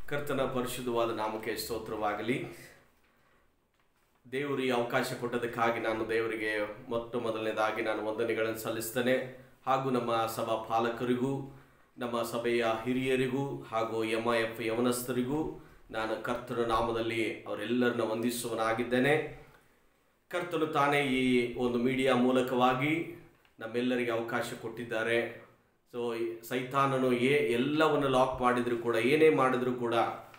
ಕರ್ತನ ಪರಿಶುದ್ಧವಾದ ನಾಮಕ್ಕೆ ಸ್ತೋತ್ರವಾಗಲಿ ದೇವರು ಈ ಅವಕಾಶ ಕೊಟ್ಟದಕ್ಕಾಗಿ ನಾನು ದೇವರಿಗೆ ಮೊಟ್ಟ ಮೊದಲನೇದಾಗಿ ನಾನು ವಂದನೆಗಳನ್ನು ಸಲ್ಲಿಸ್ತೇನೆ ಹಾಗೂ ನಮ್ಮ ಸಭಾ ಪಾಲಕರಿಗೂ ನಮ್ಮ ಸಭೆಯ ಹಿರಿಯರಿಗೂ ಹಾಗೂ ಎಂ ಐ ಎಫ್ ಯವನಸ್ಥರಿಗೂ ನಾನು ಕರ್ತನ ನಾಮದಲ್ಲಿ ಅವರೆಲ್ಲರನ್ನ ವಂದಿಸುವನಾಗಿದ್ದೇನೆ ಕರ್ತನು ತಾನೇ ಈ ಒಂದು ಮೀಡಿಯಾ ಮೂಲಕವಾಗಿ ನಮ್ಮೆಲ್ಲರಿಗೆ ಅವಕಾಶ ಕೊಟ್ಟಿದ್ದಾರೆ ಸೊ ಸೈತಾನನು ಏ ಎಲ್ಲವನ್ನು ಲಾಕ್ ಮಾಡಿದರೂ ಕೂಡ ಏನೇ ಮಾಡಿದರೂ ಕೂಡ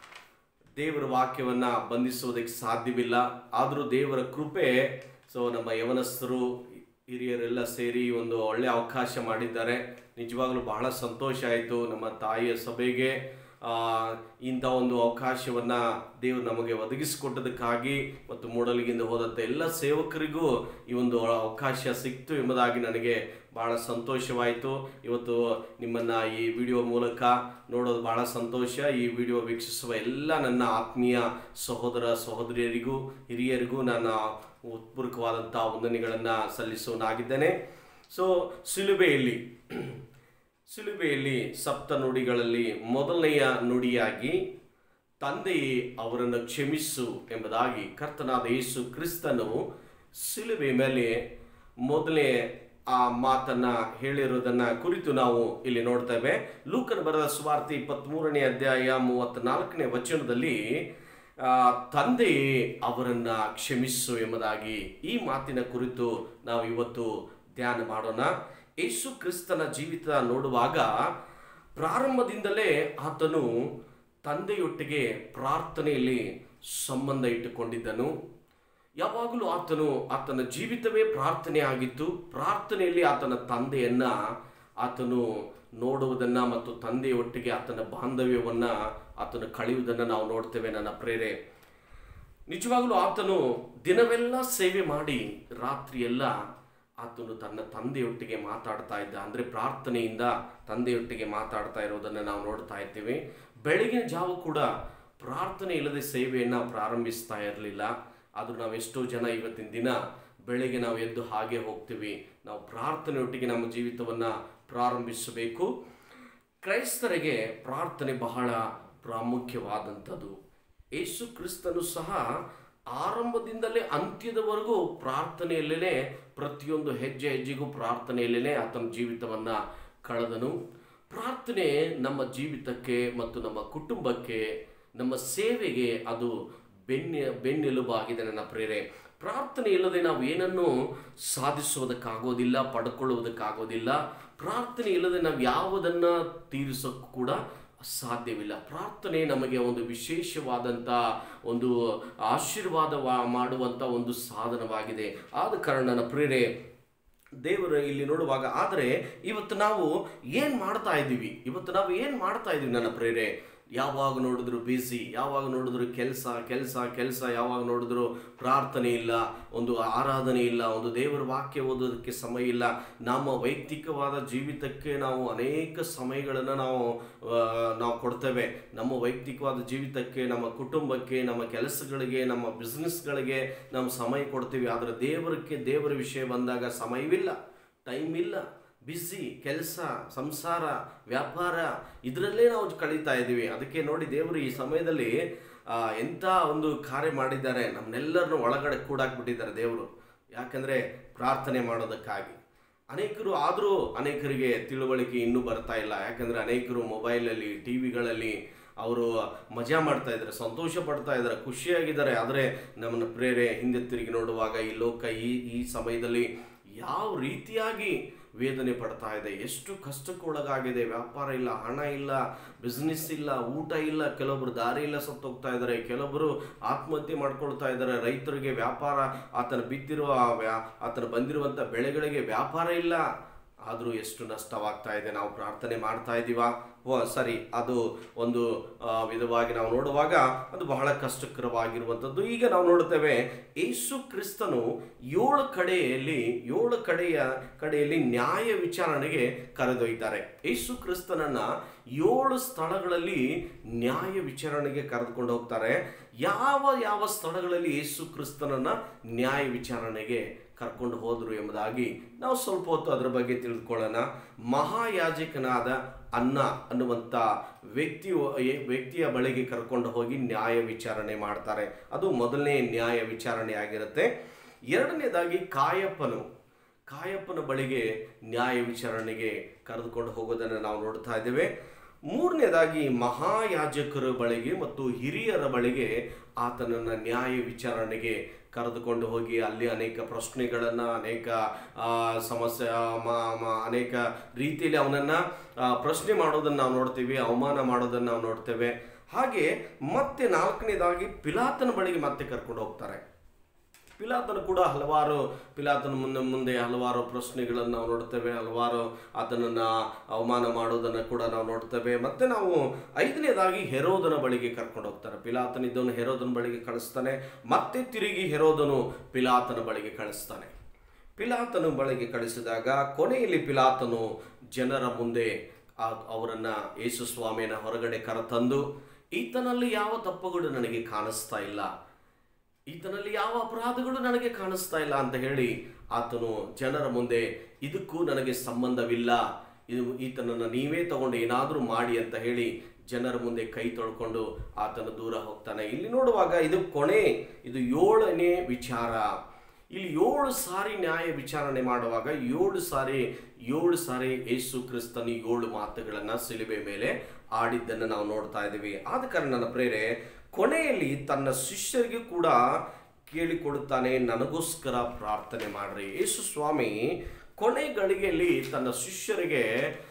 ದೇವರ ವಾಕ್ಯವನ್ನ ಬಂಧಿಸೋದಕ್ಕೆ ಸಾಧ್ಯವಿಲ್ಲ ಆದರೂ ದೇವರ ಕೃಪೆ ಸೊ ನಮ್ಮ ಯವನಸ್ಥರು ಹಿರಿಯರೆಲ್ಲ ಸೇರಿ ಒಂದು ಒಳ್ಳೆ ಅವಕಾಶ ಮಾಡಿದ್ದಾರೆ ನಿಜವಾಗ್ಲೂ ಬಹಳ ಸಂತೋಷ ಆಯಿತು ನಮ್ಮ ತಾಯಿಯ ಸಭೆಗೆ ಆ, ಇಂಥ ಒಂದು ಅವಕಾಶವನ್ನ ದೇವರು ನಮಗೆ ಒದಗಿಸಿಕೊಟ್ಟದಕ್ಕಾಗಿ ಮತ್ತು ಮೂಡಲಿಗಿಂದ ಹೋದಂಥ ಎಲ್ಲ ಸೇವಕರಿಗೂ ಈ ಒಂದು ಅವಕಾಶ ಸಿಕ್ತು ಎಂಬುದಾಗಿ ನನಗೆ ಬಹಳ ಸಂತೋಷವಾಯಿತು ಇವತ್ತು ನಿಮ್ಮನ್ನ ಈ ವಿಡಿಯೋ ಮೂಲಕ ನೋಡೋದು ಬಹಳ ಸಂತೋಷ ಈ ವಿಡಿಯೋ ವೀಕ್ಷಿಸುವ ಎಲ್ಲ ನನ್ನ ಆತ್ಮೀಯ ಸಹೋದರ ಸಹೋದರಿಯರಿಗೂ ಹಿರಿಯರಿಗೂ ನನ್ನ ಉತ್ಪೂರ್ವಕವಾದಂಥ ವಂದನೆಗಳನ್ನು ಸಲ್ಲಿಸುವನಾಗಿದ್ದೇನೆ ಸೊ ಸಿಲುಬೆಯಲ್ಲಿ ಸಿಲುಬೆಯಲ್ಲಿ ಸಪ್ತ ನುಡಿಗಳಲ್ಲಿ ಮೊದಲನೆಯ ನುಡಿಯಾಗಿ ತಂದೆಯೇ ಅವರನ್ನು ಕ್ಷಮಿಸು ಎಂಬುದಾಗಿ ಕರ್ತನಾದ ಯೇಸು ಕ್ರಿಸ್ತನು ಸಿಲುಬೆ ಮೇಲೆ ಮೊದಲೇ ಆ ಮಾತನ್ನ ಹೇಳಿರೋದನ್ನ ಕುರಿತು ನಾವು ಇಲ್ಲಿ ನೋಡ್ತೇವೆ ಲೂಕನ್ ಬರೆದ ಸುವಾರ್ತೆ ಇಪ್ಪತ್ತ್ಮೂರನೇ ಅಧ್ಯಾಯ ಮೂವತ್ತ್ನಾಲ್ಕನೇ ವಚನದಲ್ಲಿ ಆ, ತಂದೆಯೇ ಅವರನ್ನ ಕ್ಷಮಿಸು ಎಂಬುದಾಗಿ ಈ ಮಾತಿನ ಕುರಿತು ನಾವು ಇವತ್ತು ಧ್ಯಾನ ಮಾಡೋಣ ಯೇಸು ಕ್ರಿಸ್ತನ ಜೀವಿತ ನೋಡುವಾಗ ಪ್ರಾರಂಭದಿಂದಲೇ ಆತನು ತಂದೆಯೊಟ್ಟಿಗೆ ಪ್ರಾರ್ಥನೆಯಲ್ಲಿ ಸಂಬಂಧ ಇಟ್ಟುಕೊಂಡಿದ್ದನು ಯಾವಾಗಲೂ ಆತನು ಆತನ ಜೀವಿತವೇ ಪ್ರಾರ್ಥನೆ ಆಗಿತ್ತು ಪ್ರಾರ್ಥನೆಯಲ್ಲಿ ಆತನ ತಂದೆಯನ್ನ ಆತನು ನೋಡುವುದನ್ನ ಮತ್ತು ತಂದೆಯೊಟ್ಟಿಗೆ ಆತನ ಬಾಂಧವ್ಯವನ್ನ ಆತನು ಕಳೆಯುವುದನ್ನು ನಾವು ನೋಡ್ತೇವೆ ನನ್ನ ಪ್ರೇರೆ ನಿಜವಾಗಲೂ ಆತನು ದಿನವೆಲ್ಲ ಸೇವೆ ಮಾಡಿ ರಾತ್ರಿಯೆಲ್ಲ ಆತನು ತನ್ನ ತಂದೆಯೊಟ್ಟಿಗೆ ಮಾತಾಡ್ತಾ ಇದ್ದ ಅಂದರೆ ಪ್ರಾರ್ಥನೆಯಿಂದ ತಂದೆಯೊಟ್ಟಿಗೆ ಮಾತಾಡ್ತಾ ಇರೋದನ್ನು ನಾವು ನೋಡ್ತಾ ಇರ್ತೀವಿ ಬೆಳಗಿನ ಜಾವ ಕೂಡ ಪ್ರಾರ್ಥನೆ ಇಲ್ಲದೆ ಸೇವೆಯನ್ನು ಪ್ರಾರಂಭಿಸ್ತಾ ಇರಲಿಲ್ಲ ಆದರೂ ನಾವು ಎಷ್ಟೋ ಜನ ಇವತ್ತಿನ ದಿನ ಬೆಳಗ್ಗೆ ನಾವು ಎದ್ದು ಹಾಗೆ ಹೋಗ್ತೀವಿ ನಾವು ಪ್ರಾರ್ಥನೆಯೊಟ್ಟಿಗೆ ನಮ್ಮ ಜೀವಿತವನ್ನು ಪ್ರಾರಂಭಿಸಬೇಕು ಕ್ರೈಸ್ತರಿಗೆ ಪ್ರಾರ್ಥನೆ ಬಹಳ ಪ್ರಾಮುಖ್ಯವಾದಂಥದ್ದು ಯೇಸು ಕ್ರಿಸ್ತನು ಸಹ ಆರಂಭದಿಂದಲೇ ಅಂತ್ಯದವರೆಗೂ ಪ್ರಾರ್ಥನೆಯಲ್ಲೇ ಪ್ರತಿಯೊಂದು ಹೆಜ್ಜೆ ಹೆಜ್ಜೆಗೂ ಪ್ರಾರ್ಥನೆಯಲ್ಲೇ ಆತನ ಜೀವಿತವನ್ನ ಕಳೆದನು ಪ್ರಾರ್ಥನೆ ನಮ್ಮ ಜೀವಿತಕ್ಕೆ ಮತ್ತು ನಮ್ಮ ಕುಟುಂಬಕ್ಕೆ ನಮ್ಮ ಸೇವೆಗೆ ಅದು ಬೆನ್ನೆ ಬೆನ್ನೆಲುಬಾಗಿದೆ ನನ್ನ ಪ್ರೇರೆ ಪ್ರಾರ್ಥನೆ ಇಲ್ಲದೆ ನಾವು ಏನನ್ನು ಸಾಧಿಸುವುದಕ್ಕಾಗೋದಿಲ್ಲ ಪಡ್ಕೊಳ್ಳುವುದಕ್ಕಾಗೋದಿಲ್ಲ ಪ್ರಾರ್ಥನೆ ಇಲ್ಲದೆ ನಾವು ಯಾವುದನ್ನ ತೀರಿಸೋಕ್ಕೂ ಕೂಡ ಸಾಧ್ಯವಿಲ್ಲ ಪ್ರಾರ್ಥನೆ ನಮಗೆ ಒಂದು ವಿಶೇಷವಾದಂಥ ಒಂದು ಆಶೀರ್ವಾದ ಮಾಡುವಂಥ ಒಂದು ಸಾಧನವಾಗಿದೆ ಆದ ಕಾರಣ ನನ್ನ ಪ್ರೇರೆ ದೇವರು ಇಲ್ಲಿ ನೋಡುವಾಗ ಆದರೆ ಇವತ್ತು ನಾವು ಏನು ಮಾಡ್ತಾ ಇದ್ದೀವಿ ಇವತ್ತು ನಾವು ಏನು ಮಾಡ್ತಾ ಇದ್ದೀವಿ ನನ್ನ ಪ್ರೇರೆ ಯಾವಾಗ ನೋಡಿದ್ರು ಬ್ಯುಸಿ ಯಾವಾಗ ನೋಡಿದ್ರು ಕೆಲಸ ಕೆಲಸ ಕೆಲಸ ಯಾವಾಗ ನೋಡಿದ್ರು ಪ್ರಾರ್ಥನೆ ಇಲ್ಲ ಒಂದು ಆರಾಧನೆ ಇಲ್ಲ ಒಂದು ದೇವರ ವಾಕ್ಯ ಓದೋದಕ್ಕೆ ಸಮಯ ಇಲ್ಲ ನಮ್ಮ ವೈಯಕ್ತಿಕವಾದ ಜೀವಿತಕ್ಕೆ ನಾವು ಅನೇಕ ಸಮಯಗಳನ್ನು ನಾವು ಆ, ನಾವು ಕೊಡ್ತೇವೆ ನಮ್ಮ ವೈಯಕ್ತಿಕವಾದ ಜೀವಿತಕ್ಕೆ ನಮ್ಮ ಕುಟುಂಬಕ್ಕೆ ನಮ್ಮ ಕೆಲಸಗಳಿಗೆ ನಮ್ಮ ಬಿಸ್ನೆಸ್ಗಳಿಗೆ ನಾವು ಸಮಯ ಕೊಡ್ತೀವಿ ಆದರೆ ದೇವರಕ್ಕೆ ದೇವರ ವಿಷಯ ಬಂದಾಗ ಸಮಯವಿಲ್ಲ ಟೈಮ್ ಇಲ್ಲ ಬ್ಯುಸಿ ಕೆಲಸ ಸಂಸಾರ ವ್ಯಾಪಾರ ಇದರಲ್ಲೇ ನಾವು ಕಳೀತಾ ಇದ್ದೀವಿ ಅದಕ್ಕೆ ನೋಡಿ ದೇವರು ಈ ಸಮಯದಲ್ಲಿ ಆ, ಎಂಥ ಒಂದು ಕಾರ್ಯ ಮಾಡಿದ್ದಾರೆ ನಮ್ಮನ್ನೆಲ್ಲರನ್ನು ಒಳಗಡೆ ಕೂಡಾಕ್ಬಿಟ್ಟಿದ್ದಾರೆ ದೇವರು ಯಾಕಂದರೆ ಪ್ರಾರ್ಥನೆ ಮಾಡೋದಕ್ಕಾಗಿ ಅನೇಕರು ಆದರೂ ಅನೇಕರಿಗೆ ತಿಳುವಳಿಕೆ ಇನ್ನೂ ಬರ್ತಾ ಇಲ್ಲ ಯಾಕಂದರೆ ಅನೇಕರು ಮೊಬೈಲಲ್ಲಿ ಟಿ ವಿಗಳಲ್ಲಿ ಅವರು ಮಜಾ ಮಾಡ್ತಾ ಇದ್ದಾರೆ ಸಂತೋಷ ಪಡ್ತಾ ಇದ್ದಾರೆ ಖುಷಿಯಾಗಿದ್ದಾರೆ ಆದರೆ ನಮ್ಮನ್ನು ಪ್ರೇರೆ ಹಿಂದೆ ತಿರುಗಿ ನೋಡುವಾಗ ಈ ಲೋಕ ಈ ಈ ಸಮಯದಲ್ಲಿ ಯಾವ ರೀತಿಯಾಗಿ ವೇದನೆ ಪಡ್ತಾ ಇದೆ ಎಷ್ಟು ಕಷ್ಟಕ್ಕೆ ಒಳಗಾಗಿದೆ ವ್ಯಾಪಾರ ಇಲ್ಲ ಹಣ ಇಲ್ಲ ಬಿಸ್ನೆಸ್ ಇಲ್ಲ ಊಟ ಇಲ್ಲ ಕೆಲವೊಬ್ರು ದಾರಿ ಇಲ್ಲ ಸತ್ತೋಗ್ತಾ ಇದ್ದಾರೆ ಕೆಲವೊಬ್ಬರು ಆತ್ಮಹತ್ಯೆ ಮಾಡ್ಕೊಳ್ತಾ ಇದ್ದಾರೆ ರೈತರಿಗೆ ವ್ಯಾಪಾರ ಆತನ ಬಿತ್ತಿರುವ ವ್ಯಾ- ಆತನ ಬಂದಿರುವಂಥ ಬೆಳೆಗಳಿಗೆ ವ್ಯಾಪಾರ ಇಲ್ಲ ಆದರೂ ಎಷ್ಟು ನಷ್ಟವಾಗ್ತಾ ಇದೆ ನಾವು ಪ್ರಾರ್ಥನೆ ಮಾಡ್ತಾ ಇದ್ದೀವಾ ಓ ಸರಿ ಅದು ಒಂದು ಆ, ವಿಧವಾಗಿ ನಾವು ನೋಡುವಾಗ ಅದು ಬಹಳ ಕಷ್ಟಕರವಾಗಿರುವಂಥದ್ದು ಈಗ ನಾವು ನೋಡುತ್ತೇವೆ ಯೇಸು ಕ್ರಿಸ್ತನು ಏಳು ಕಡೆಯಲ್ಲಿ ಏಳು ಕಡೆಯ ಕಡೆಯಲ್ಲಿ ನ್ಯಾಯ ವಿಚಾರಣೆಗೆ ಕರೆದೊಯ್ತಾರೆ ಯೇಸು ಕ್ರಿಸ್ತನನ್ನ ಏಳು ಸ್ಥಳಗಳಲ್ಲಿ ನ್ಯಾಯ ವಿಚಾರಣೆಗೆ ಕರೆದುಕೊಂಡು ಹೋಗ್ತಾರೆ ಯಾವ ಯಾವ ಸ್ಥಳಗಳಲ್ಲಿ ಯೇಸು ಕ್ರಿಸ್ತನನ್ನ ನ್ಯಾಯ ವಿಚಾರಣೆಗೆ ಕರ್ಕೊಂಡು ಹೋದರು ಎಂಬುದಾಗಿ ನಾವು ಸ್ವಲ್ಪ ಹೊತ್ತು ಅದರ ಬಗ್ಗೆ ತಿಳಿದುಕೊಳ್ಳೋಣ ಮಹಾಯಾಜಕನಾದ ಅನ್ನ ಅನ್ನುವಂಥ ವ್ಯಕ್ತಿ ವ್ಯಕ್ತಿಯ ಬಳಿಗೆ ಕರ್ಕೊಂಡು ಹೋಗಿ ನ್ಯಾಯ ವಿಚಾರಣೆ ಮಾಡ್ತಾರೆ ಅದು ಮೊದಲನೇ ನ್ಯಾಯ ವಿಚಾರಣೆ ಆಗಿರುತ್ತೆ ಎರಡನೇದಾಗಿ ಕಾಯಪ್ಪನು ಕಾಯಪ್ಪನ ಬಳಿಗೆ ನ್ಯಾಯ ವಿಚಾರಣೆಗೆ ಕರೆದುಕೊಂಡು ಹೋಗೋದನ್ನು ನಾವು ನೋಡ್ತಾ ಇದ್ದೇವೆ ಮೂರನೇದಾಗಿ ಮಹಾಯಾಜಕರ ಬಳಿಗೆ ಮತ್ತು ಹಿರಿಯರ ಬಳಿಗೆ ಆತನನ್ನು ನ್ಯಾಯ ವಿಚಾರಣೆಗೆ ಕರೆದುಕೊಂಡು ಹೋಗಿ ಅಲ್ಲಿ ಅನೇಕ ಪ್ರಶ್ನೆಗಳನ್ನು ಅನೇಕ ಆ, ಸಮಸ್ಯೆ ಆ, ಮ- ಮ- ಅನೇಕ ರೀತಿಯಲ್ಲಿ ಅವನನ್ನು ಪ್ರಶ್ನೆ ಮಾಡೋದನ್ನು ನಾವು ನೋಡ್ತೀವಿ ಅವಮಾನ ಮಾಡೋದನ್ನು ನಾವು ನೋಡ್ತೇವೆ ಹಾಗೆ ಮತ್ತೆ ನಾಲ್ಕನೇದಾಗಿ ಪಿಲಾತನ ಬಳಿಗೆ ಮತ್ತೆ ಕರ್ಕೊಂಡು ಹೋಗ್ತಾರೆ ಪಿಲಾತನು ಕೂಡ ಹಲವಾರು ಪಿಲಾತನ ಮುಂದೆ ಮುಂದೆ ಹಲವಾರು ಪ್ರಶ್ನೆಗಳನ್ನು ನಾವು ನೋಡ್ತೇವೆ ಹಲವಾರು ಆತನನ್ನು ಅವಮಾನ ಮಾಡೋದನ್ನು ಕೂಡ ನಾವು ನೋಡ್ತೇವೆ ಮತ್ತೆ ನಾವು ಐದನೇದಾಗಿ ಹೆರೋದನ ಬಳಿಗೆ ಕರ್ಕೊಂಡು ಹೋಗ್ತಾರೆ ಪಿಲಾತನಿದ್ದವನು ಹೆರೋದನ ಬಳಿಗೆ ಕಳಿಸ್ತಾನೆ ಮತ್ತೆ ತಿರುಗಿ ಹೆರೋದನು ಪಿಲಾತನ ಬಳಿಗೆ ಕಳಿಸ್ತಾನೆ ಪಿಲಾತನು ಬಳಿಗೆ ಕಳಿಸಿದಾಗ ಕೊನೆಯಲ್ಲಿ ಪಿಲಾತನು ಜನರ ಮುಂದೆ ಆ- ಅವರನ್ನ ಯೇಸು ಸ್ವಾಮಿಯನ್ನ ಹೊರಗಡೆ ಕರೆತಂದು ಈತನಲ್ಲಿ ಯಾವ ತಪ್ಪುಗಳು ನನಗೆ ಕಾಣಿಸ್ತಾ ಇಲ್ಲ ಈತನಲ್ಲಿ ಯಾವ ಅಪರಾಧಗಳು ನನಗೆ ಕಾಣಿಸ್ತಾ ಇಲ್ಲ ಅಂತ ಹೇಳಿ ಆತನು ಜನರ ಮುಂದೆ ಇದಕ್ಕೂ ನನಗೆ ಸಂಬಂಧವಿಲ್ಲ ಇದು ಈತನನ್ನು ನೀವೇ ತಗೊಂಡು ಏನಾದರೂ ಮಾಡಿ ಅಂತ ಹೇಳಿ ಜನರ ಮುಂದೆ ಕೈ ತೊಳ್ಕೊಂಡು ಆತನು ದೂರ ಹೋಗ್ತಾನೆ ಇಲ್ಲಿ ನೋಡುವಾಗ ಇದು ಕೊನೆ ಇದು ಏಳನೇ ವಿಚಾರ ಇಲ್ಲಿ ಏಳು ಸಾರಿ ನ್ಯಾಯ ವಿಚಾರಣೆ ಮಾಡುವಾಗ ಏಳು ಸಾರಿ ಏಳು ಸಾರಿ ಯೇಸು ಕ್ರಿಸ್ತನ ಏಳು ಮಾತುಗಳನ್ನು ಸಿಲುಬೆ ಮೇಲೆ ಆಡಿದ್ದನ್ನು ನಾವು ನೋಡ್ತಾ ಇದ್ದೀವಿ ಆದ ಕಾರಣ ನನ್ನ ಪ್ರೇರೆ ಕೊನೆಯಲ್ಲಿ ತನ್ನ ಶಿಷ್ಯರಿಗೂ ಕೂಡ ಕೇಳಿಕೊಡುತ್ತಾನೆ ನನಗೋಸ್ಕರ ಪ್ರಾರ್ಥನೆ ಮಾಡ್ರಿ ಯೇಸು ಸ್ವಾಮಿ ಕೊನೆ ಗಳಿಗೆಯಲ್ಲಿ ತನ್ನ ಶಿಷ್ಯರಿಗೆ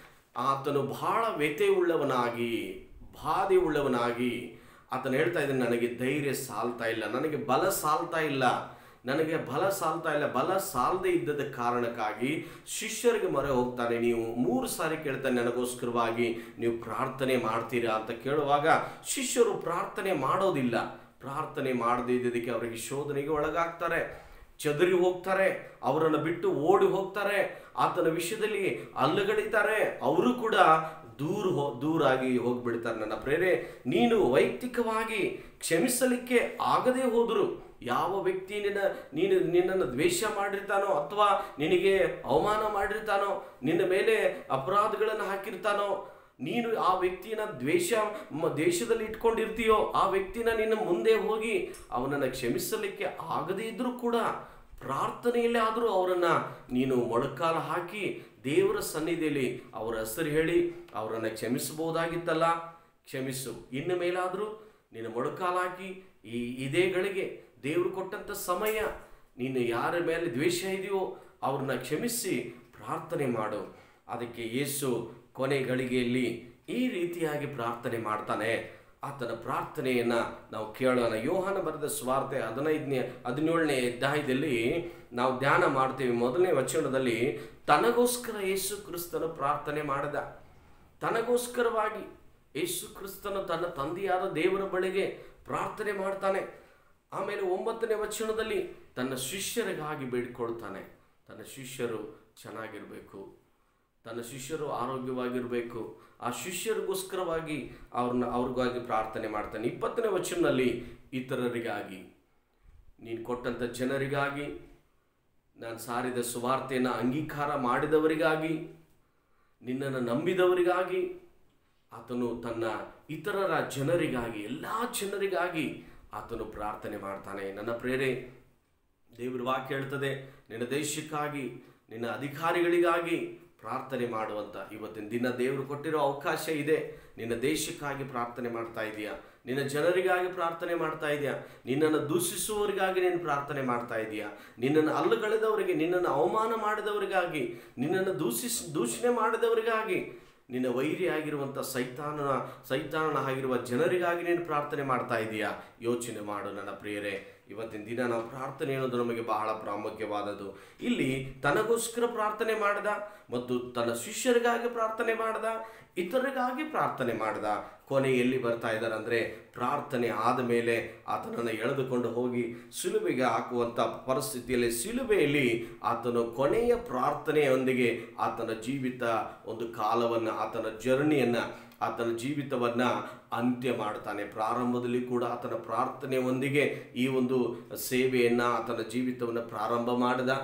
ಆತನು ಬಹಳ ವ್ಯತೆ ಉಳ್ಳವನಾಗಿ ಬಾಧೆ ಉಳ್ಳವನಾಗಿ ಆತನು ಹೇಳ್ತಾ ಇದ್ದಾನೆ ನನಗೆ ಧೈರ್ಯ ಸಾಲ್ತಾ ಇಲ್ಲ ನನಗೆ ಬಲ ಸಾಲ್ತಾ ಇಲ್ಲ ನನಗೆ ಬಲ ಸಾಲ್ತಾ ಇಲ್ಲ ಬಲ ಸಾಲದೇ ಇದ್ದದ ಕಾರಣಕ್ಕಾಗಿ ಶಿಷ್ಯರಿಗೆ ಮೊರೆ ಹೋಗ್ತಾನೆ ನೀವು ಮೂರು ಸಾರಿ ಕೇಳ್ತಾನೆ ನನಗೋಸ್ಕರವಾಗಿ ನೀವು ಪ್ರಾರ್ಥನೆ ಮಾಡ್ತೀರಾ ಅಂತ ಕೇಳುವಾಗ ಶಿಷ್ಯರು ಪ್ರಾರ್ಥನೆ ಮಾಡೋದಿಲ್ಲ ಪ್ರಾರ್ಥನೆ ಮಾಡದೇ ಇದ್ದದಕ್ಕೆ ಅವರಿಗೆ ಶೋಧನೆಗೆ ಒಳಗಾಗ್ತಾರೆ ಚದರಿ ಹೋಗ್ತಾರೆ ಅವರನ್ನು ಬಿಟ್ಟು ಓಡಿ ಹೋಗ್ತಾರೆ ಆತನ ವಿಷಯದಲ್ಲಿ ಅಲ್ಲಗಡಿತಾರೆ ಅವರು ಕೂಡ ದೂರ ಹೋ ದೂರಾಗಿ ಹೋಗ್ಬಿಡ್ತಾರೆ ನನ್ನ ಪ್ರೇರೆ ನೀನು ವೈಯಕ್ತಿಕವಾಗಿ ಕ್ಷಮಿಸಲಿಕ್ಕೆ ಆಗದೇ ಹೋದರು ಯಾವ ವ್ಯಕ್ತಿ ನಿನ್ನ ನೀನು ನಿನ್ನನ್ನು ದ್ವೇಷ ಮಾಡಿರ್ತಾನೋ ಅಥವಾ ನಿನಗೆ ಅವಮಾನ ಮಾಡಿರ್ತಾನೋ ನಿನ್ನ ಮೇಲೆ ಅಪರಾಧಗಳನ್ನು ಹಾಕಿರ್ತಾನೋ ನೀನು ಆ ವ್ಯಕ್ತಿನ ದ್ವೇಷ ಮ- ದೇಶದಲ್ಲಿ ಇಟ್ಕೊಂಡಿರ್ತೀಯೋ ಆ ವ್ಯಕ್ತಿನ ನಿನ್ನ ಮುಂದೆ ಹೋಗಿ ಅವನನ್ನು ಕ್ಷಮಿಸಲಿಕ್ಕೆ ಆಗದೇ ಇದ್ರೂ ಕೂಡ ಪ್ರಾರ್ಥನೆಯಲ್ಲೇ ಆದರೂ ಅವರನ್ನು ನೀನು ಮೊಳಕಾಲ ಹಾಕಿ ದೇವರ ಸನ್ನಿಧಿಯಲ್ಲಿ ಅವರ ಹೆಸರು ಹೇಳಿ ಅವರನ್ನು ಕ್ಷಮಿಸಬಹುದಾಗಿತ್ತಲ್ಲ ಕ್ಷಮಿಸು ಇನ್ನು ಮೇಲಾದರೂ ನೀನು ಮೊಳಕಾಲ ಹಾಕಿ ಈ ಇದೇ ಗಳಿಗೆ ದೇವರು ಕೊಟ್ಟಂಥ ಸಮಯ ನೀನು ಯಾರ ಮೇಲೆ ದ್ವೇಷ ಇದೆಯೋ ಅವ್ರನ್ನ ಕ್ಷಮಿಸಿ ಪ್ರಾರ್ಥನೆ ಮಾಡು ಅದಕ್ಕೆ ಯೇಸು ಕೊನೆ ಗಳಿಗೆಯಲ್ಲಿ ಈ ರೀತಿಯಾಗಿ ಪ್ರಾರ್ಥನೆ ಮಾಡ್ತಾನೆ ಆತನ ಪ್ರಾರ್ಥನೆಯನ್ನ ನಾವು ಕೇಳೋಣ ಯೋಹಾನ ಬರೆದ ಸ್ವಾರ್ಥ ಹದಿನೈದನೇ ಹದಿನೇಳನೇ ಅಧ್ಯಾಯದಲ್ಲಿ ನಾವು ಧ್ಯಾನ ಮಾಡ್ತೀವಿ ಮೊದಲನೇ ವಚನದಲ್ಲಿ ತನಗೋಸ್ಕರ ಯೇಸು ಕ್ರಿಸ್ತನು ಪ್ರಾರ್ಥನೆ ಮಾಡಿದ ತನಗೋಸ್ಕರವಾಗಿ ಯೇಸು ಕ್ರಿಸ್ತನು ತನ್ನ ತಂದೆಯಾದ ದೇವರ ಬಳಿಗೆ ಪ್ರಾರ್ಥನೆ ಮಾಡ್ತಾನೆ ಆಮೇಲೆ ಒಂಬತ್ತನೇ ವಚನದಲ್ಲಿ ತನ್ನ ಶಿಷ್ಯರಿಗಾಗಿ ಬೇಡಿಕೊಳ್ತಾನೆ ತನ್ನ ಶಿಷ್ಯರು ಚೆನ್ನಾಗಿರಬೇಕು ತನ್ನ ಶಿಷ್ಯರು ಆರೋಗ್ಯವಾಗಿರಬೇಕು ಆ ಶಿಷ್ಯರಿಗೋಸ್ಕರವಾಗಿ ಅವ್ರನ್ನ ಅವ್ರಿಗಾಗಿ ಪ್ರಾರ್ಥನೆ ಮಾಡ್ತಾನೆ ಇಪ್ಪತ್ತನೇ ವಚನದಲ್ಲಿ ಇತರರಿಗಾಗಿ ನೀನು ಕೊಟ್ಟಂಥ ಜನರಿಗಾಗಿ ನಾನು ಸಾರಿದ ಸುವಾರ್ತೆಯನ್ನು ಅಂಗೀಕಾರ ಮಾಡಿದವರಿಗಾಗಿ ನಿನ್ನನ್ನು ನಂಬಿದವರಿಗಾಗಿ ಆತನು ತನ್ನ ಇತರರ ಜನರಿಗಾಗಿ ಎಲ್ಲ ಜನರಿಗಾಗಿ ಆತನು ಪ್ರಾರ್ಥನೆ ಮಾಡ್ತಾನೆ ನನ್ನ ಪ್ರೇರೆ ದೇವರ ವಾಕ್ಯ ಹೇಳ್ತದೆ ನಿನ್ನ ದೇಶಕ್ಕಾಗಿ ನಿನ್ನ ಅಧಿಕಾರಿಗಳಿಗಾಗಿ ಪ್ರಾರ್ಥನೆ ಮಾಡುವಂತ ಇವತ್ತಿನ ದಿನ ದೇವರು ಕೊಟ್ಟಿರೋ ಅವಕಾಶ ಇದೆ ನಿನ್ನ ದೇಶಕ್ಕಾಗಿ ಪ್ರಾರ್ಥನೆ ಮಾಡ್ತಾ ಇದೆಯಾ ನಿನ್ನ ಜನರಿಗಾಗಿ ಪ್ರಾರ್ಥನೆ ಮಾಡ್ತಾ ಇದೆಯಾ ನಿನ್ನನ್ನು ದೂಷಿಸುವವರಿಗಾಗಿ ನೀನು ಪ್ರಾರ್ಥನೆ ಮಾಡ್ತಾ ಇದೆಯಾ ನಿನ್ನನ್ನು ಅಲ್ಲಗಳೆದವರಿಗೆ ನಿನ್ನನ್ನು ಅವಮಾನ ಮಾಡಿದವರಿಗಾಗಿ ನಿನ್ನನ್ನು ದೂಷಿಸ್ ದೂಷಣೆ ಮಾಡಿದವರಿಗಾಗಿ ನಿನ್ನ ವೈರಿ ಆಗಿರುವಂಥ ಸೈತಾನನ ಸೈತಾನನ ಆಗಿರುವ ಜನರಿಗಾಗಿ ನೀನು ಪ್ರಾರ್ಥನೆ ಮಾಡ್ತಾ ಇದೀಯಾ ಯೋಚನೆ ಮಾಡು ನನ್ನ ಪ್ರಿಯರೇ ಇವತ್ತಿನ ದಿನ ನಾವು ಪ್ರಾರ್ಥನೆ ಅನ್ನೋದು ನಮಗೆ ಬಹಳ ಪ್ರಾಮುಖ್ಯವಾದದ್ದು ಇಲ್ಲಿ ತನಗೋಸ್ಕರ ಪ್ರಾರ್ಥನೆ ಮಾಡ್ದ ಮತ್ತು ತನ್ನ ಶಿಷ್ಯರಿಗಾಗಿ ಪ್ರಾರ್ಥನೆ ಮಾಡ್ದ ಇತರರಿಗಾಗಿ ಪ್ರಾರ್ಥನೆ ಮಾಡ್ದ ಕೊನೆ ಎಲ್ಲಿ ಬರ್ತಾ ಇದ್ದಾರೆ ಅಂದರೆ ಪ್ರಾರ್ಥನೆ ಆದ ಮೇಲೆ ಆತನನ್ನು ಎಳೆದುಕೊಂಡು ಹೋಗಿ ಸಿಲುಬೆಗೆ ಹಾಕುವಂಥ ಪರಿಸ್ಥಿತಿಯಲ್ಲಿ ಸಿಲುಬೆಯಲ್ಲಿ ಆತನು ಕೊನೆಯ ಪ್ರಾರ್ಥನೆಯೊಂದಿಗೆ ಆತನ ಜೀವಿತ ಒಂದು ಕಾಲವನ್ನು ಆತನ ಜರ್ನಿಯನ್ನು ಆತನ ಜೀವಿತವನ್ನ ಅಂತ್ಯ ಮಾಡ್ತಾನೆ ಪ್ರಾರಂಭದಲ್ಲಿ ಕೂಡ ಆತನ ಪ್ರಾರ್ಥನೆಯೊಂದಿಗೆ ಈ ಒಂದು ಸೇವೆಯನ್ನ ಆತನ ಜೀವಿತವನ್ನು ಪ್ರಾರಂಭ ಮಾಡಿದ